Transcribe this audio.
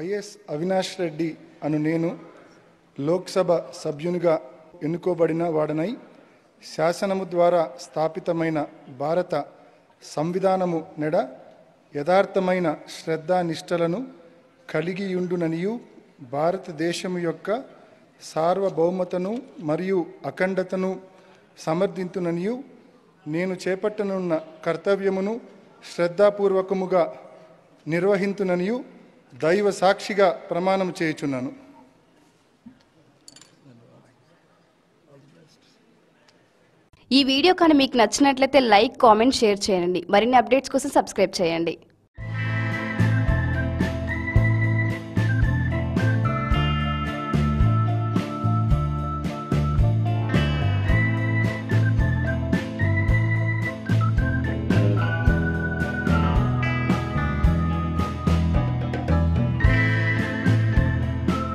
YS Avinash Reddy అను నేను లోక్సభ సభ్యునిగా ఎన్నుకోబడిన వాడనై శాసనము ద్వారా స్థాపితమైన భారత సంవిధానము నెడ యథార్థమైన శ్రద్ధానిష్టలను కలిగియుండుననియు భారతదేశము యొక్క సార్వభౌమతను మరియు అఖండతను సమర్థింతుననియు నేను చేపట్టనున్న కర్తవ్యమును శ్రద్ధాపూర్వకముగా నిర్వహింతుననియు దైవ సాక్షిగా ప్రమాణం చేయుచున్నాను ఈ వీడియో కానీ మీకు నచ్చినట్లయితే లైక్ కామెంట్ షేర్ చేయండి మరిన్ని అప్డేట్స్ కోసం సబ్స్క్రైబ్ చేయండి